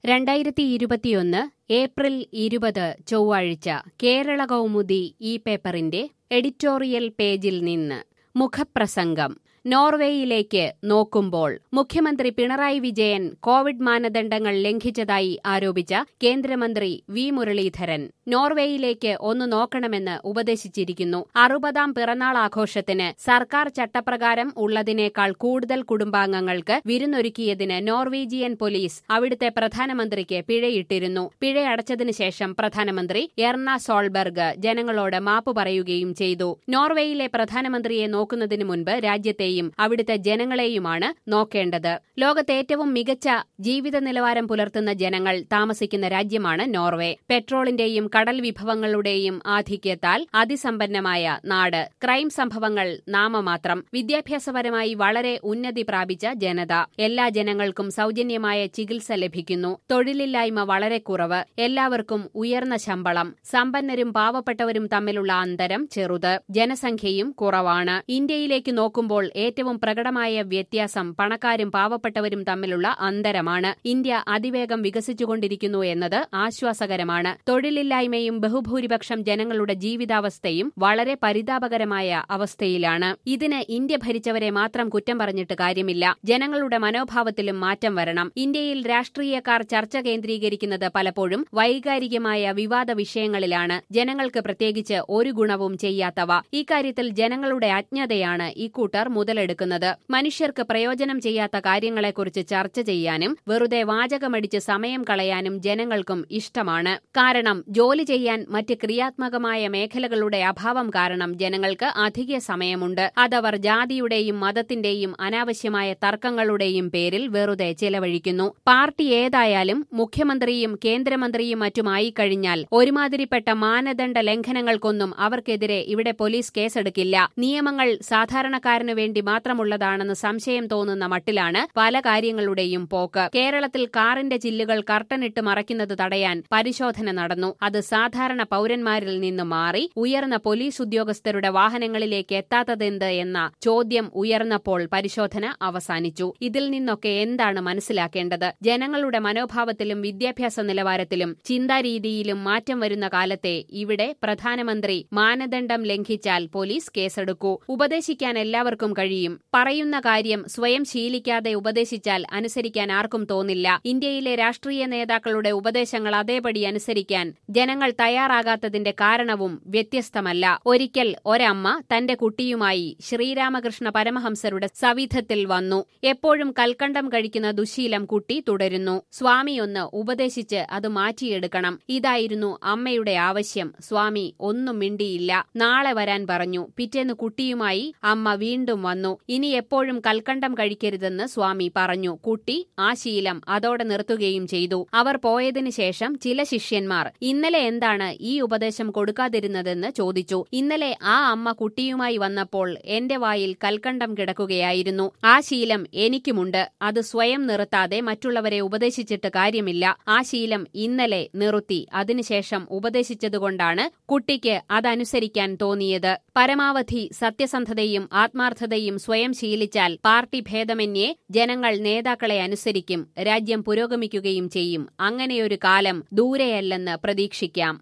രണ്ടായിരത്തി ഇരുപത്തിയൊന്ന് ഏപ്രിൽ ഇരുപത് ചൊവ്വാഴ്ച കേരള കൗമുദി ഈ പേപ്പറിന്റെ എഡിറ്റോറിയൽ പേജിൽ നിന്ന് മുഖപ്രസംഗം നോർവേയിലേക്ക് നോക്കുമ്പോൾ മുഖ്യമന്ത്രി പിണറായി വിജയൻ കോവിഡ് മാനദണ്ഡങ്ങൾ ലംഘിച്ചതായി ആരോപിച്ച കേന്ദ്രമന്ത്രി വി മുരളീധരൻ നോർവേയിലേക്ക് ഒന്ന് നോക്കണമെന്ന് ഉപദേശിച്ചിരിക്കുന്നു അറുപതാം പിറന്നാൾ ആഘോഷത്തിന് സർക്കാർ ചട്ടപ്രകാരം ഉള്ളതിനേക്കാൾ കൂടുതൽ കുടുംബാംഗങ്ങൾക്ക് വിരുന്നൊരുക്കിയതിന് നോർവീജിയൻ പോലീസ് അവിടുത്തെ പ്രധാനമന്ത്രിക്ക് പിഴയിട്ടിരുന്നു പിഴയടച്ചതിനു ശേഷം പ്രധാനമന്ത്രി എർണ സോൾബർഗ് ജനങ്ങളോട് മാപ്പ് പറയുകയും ചെയ്തു നോർവേയിലെ പ്രധാനമന്ത്രിയെ നോക്കുന്നതിന് മുൻപ് രാജ്യത്തെയും അവിടുത്തെ ജനങ്ങളെയുമാണ് നോക്കേണ്ടത് ലോകത്തെ ഏറ്റവും മികച്ച ജീവിത നിലവാരം പുലർത്തുന്ന ജനങ്ങൾ താമസിക്കുന്ന രാജ്യമാണ് നോർവേ പെട്രോളിന്റെയും കടൽ വിഭവങ്ങളുടെയും ആധിക്യത്താൽ അതിസമ്പന്നമായ നാട് ക്രൈം സംഭവങ്ങൾ നാമമാത്രം വിദ്യാഭ്യാസപരമായി വളരെ ഉന്നതി പ്രാപിച്ച ജനത എല്ലാ ജനങ്ങൾക്കും സൗജന്യമായ ചികിത്സ ലഭിക്കുന്നു തൊഴിലില്ലായ്മ വളരെ കുറവ് എല്ലാവർക്കും ഉയർന്ന ശമ്പളം സമ്പന്നരും പാവപ്പെട്ടവരും തമ്മിലുള്ള അന്തരം ചെറുത് ജനസംഖ്യയും കുറവാണ് ഇന്ത്യയിലേക്ക് നോക്കുമ്പോൾ ഏറ്റവും പ്രകടമായ വ്യത്യാസം പണക്കാരും പാവപ്പെട്ടവരും തമ്മിലുള്ള അന്തരമാണ് ഇന്ത്യ അതിവേഗം വികസിച്ചുകൊണ്ടിരിക്കുന്നു എന്നത് ആശ്വാസകരമാണ് തൊഴിലില്ലായ്മയും ബഹുഭൂരിപക്ഷം ജനങ്ങളുടെ ജീവിതാവസ്ഥയും വളരെ പരിതാപകരമായ അവസ്ഥയിലാണ് ഇതിന് ഇന്ത്യ ഭരിച്ചവരെ മാത്രം കുറ്റം പറഞ്ഞിട്ട് കാര്യമില്ല ജനങ്ങളുടെ മനോഭാവത്തിലും മാറ്റം വരണം ഇന്ത്യയിൽ രാഷ്ട്രീയക്കാർ ചർച്ച കേന്ദ്രീകരിക്കുന്നത് പലപ്പോഴും വൈകാരികമായ വിവാദ വിഷയങ്ങളിലാണ് ജനങ്ങൾക്ക് പ്രത്യേകിച്ച് ഒരു ഗുണവും ചെയ്യാത്തവ ഇക്കാര്യത്തിൽ ജനങ്ങളുടെ അജ്ഞതയാണ് ഇക്കൂട്ടർ മുതലെടുക്കുന്നത് മനുഷ്യർക്ക് പ്രയോജനം ചെയ്യാത്ത കാര്യങ്ങളെക്കുറിച്ച് ചർച്ച ചെയ്യാനും വെറുതെ വാചകമടിച്ച് സമയം കളയാനും ജനങ്ങൾക്കും ഇഷ്ടമാണ് കാരണം ജോലി ചെയ്യാൻ മറ്റ് ക്രിയാത്മകമായ മേഖലകളുടെ അഭാവം കാരണം ജനങ്ങൾക്ക് അധിക സമയമുണ്ട് അതവർ ജാതിയുടെയും മതത്തിന്റെയും അനാവശ്യമായ തർക്കങ്ങളുടെയും പേരിൽ വെറുതെ ചെലവഴിക്കുന്നു പാർട്ടി ഏതായാലും മുഖ്യമന്ത്രിയും കേന്ദ്രമന്ത്രിയും മറ്റുമായി കഴിഞ്ഞാൽ ഒരുമാതിരിപ്പെട്ട മാനദണ്ഡ ലംഘനങ്ങൾക്കൊന്നും അവർക്കെതിരെ ഇവിടെ പോലീസ് കേസെടുക്കില്ല നിയമങ്ങൾ സാധാരണക്കാരനു വേണ്ടി മാത്രമുള്ളതാണെന്ന് സംശയം തോന്നുന്ന മട്ടിലാണ് പല കാര്യങ്ങളുടെയും പോക്ക് കേരളത്തിൽ കാറിന്റെ ചില്ലുകൾ കർട്ടനിട്ട് മറയ്ക്കുന്നത് തടയാൻ പരിശോധന നടന്നു അത് സാധാരണ പൌരന്മാരിൽ നിന്ന് മാറി ഉയർന്ന പോലീസ് ഉദ്യോഗസ്ഥരുടെ വാഹനങ്ങളിലേക്ക് എത്താത്തതെന്ത് എന്ന ചോദ്യം ഉയർന്നപ്പോൾ പരിശോധന അവസാനിച്ചു ഇതിൽ നിന്നൊക്കെ എന്താണ് മനസ്സിലാക്കേണ്ടത് ജനങ്ങളുടെ മനോഭാവത്തിലും വിദ്യാഭ്യാസ നിലവാരത്തിലും ചിന്താരീതിയിലും മാറ്റം വരുന്ന കാലത്തെ ഇവിടെ പ്രധാനമന്ത്രി മാനദണ്ഡം ലംഘിച്ചാൽ പോലീസ് കേസെടുക്കൂ ഉപദേശിക്കാൻ എല്ലാവർക്കും കഴിയും പറയുന്ന കാര്യം സ്വയം ശീലിക്കാതെ ഉപദേശിച്ചാൽ അനുസരിക്കാൻ ആർക്കും തോന്നില്ല ഇന്ത്യയിലെ രാഷ്ട്രീയ നേതാക്കളുടെ ഉപദേശങ്ങൾ അതേപടി അനുസരിക്കാൻ ജനങ്ങൾ തയ്യാറാകാത്തതിന്റെ കാരണവും വ്യത്യസ്തമല്ല ഒരിക്കൽ ഒരമ്മ തന്റെ കുട്ടിയുമായി ശ്രീരാമകൃഷ്ണ പരമഹംസരുടെ സവിധത്തിൽ വന്നു എപ്പോഴും കൽക്കണ്ടം കഴിക്കുന്ന ദുശീലം കുട്ടി തുടരുന്നു സ്വാമിയൊന്ന് ഉപദേശിച്ച് അത് മാറ്റിയെടുക്കണം ഇതായിരുന്നു അമ്മയുടെ ആവശ്യം സ്വാമി ഒന്നും മിണ്ടിയില്ല നാളെ വരാൻ പറഞ്ഞു പിറ്റേന്ന് കുട്ടിയുമായി അമ്മ വീണ്ടും വന്നു ഇനി എപ്പോഴും കൽക്കണ്ടം കഴിക്കരുതെന്ന് സ്വാമി പറഞ്ഞു കുട്ടി ആ ശീലം അതോടെ നിർത്തുകയും ചെയ്തു അവർ പോയതിനു ശേഷം ചില ശിഷ്യന്മാർ ഇന്നലെ എന്താണ് ഈ ഉപദേശം കൊടുക്കാതിരുന്നതെന്ന് ചോദിച്ചു ഇന്നലെ ആ അമ്മ കുട്ടിയുമായി വന്നപ്പോൾ എന്റെ വായിൽ കൽക്കണ്ടം കിടക്കുകയായിരുന്നു ആ ശീലം എനിക്കുമുണ്ട് അത് സ്വയം നിർത്താതെ മറ്റുള്ളവരെ ഉപദേശിച്ചിട്ട് കാര്യമില്ല ആ ശീലം ഇന്നലെ നിർത്തി അതിനുശേഷം ഉപദേശിച്ചതുകൊണ്ടാണ് കുട്ടിക്ക് അതനുസരിക്കാൻ തോന്നിയത് പരമാവധി സത്യസന്ധതയും ആത്മാർത്ഥതയും സ്വയം ശീലിച്ചാൽ പാർട്ടി ഭേദമന്യേ ജനങ്ങൾ നേതാക്കളെ അനുസരിക്കും രാജ്യം പുരോഗമിക്കുകയും ചെയ്യും അങ്ങനെയൊരു കാലം ദൂരെയല്ലെന്ന് പ്രതീക്ഷിക്കാം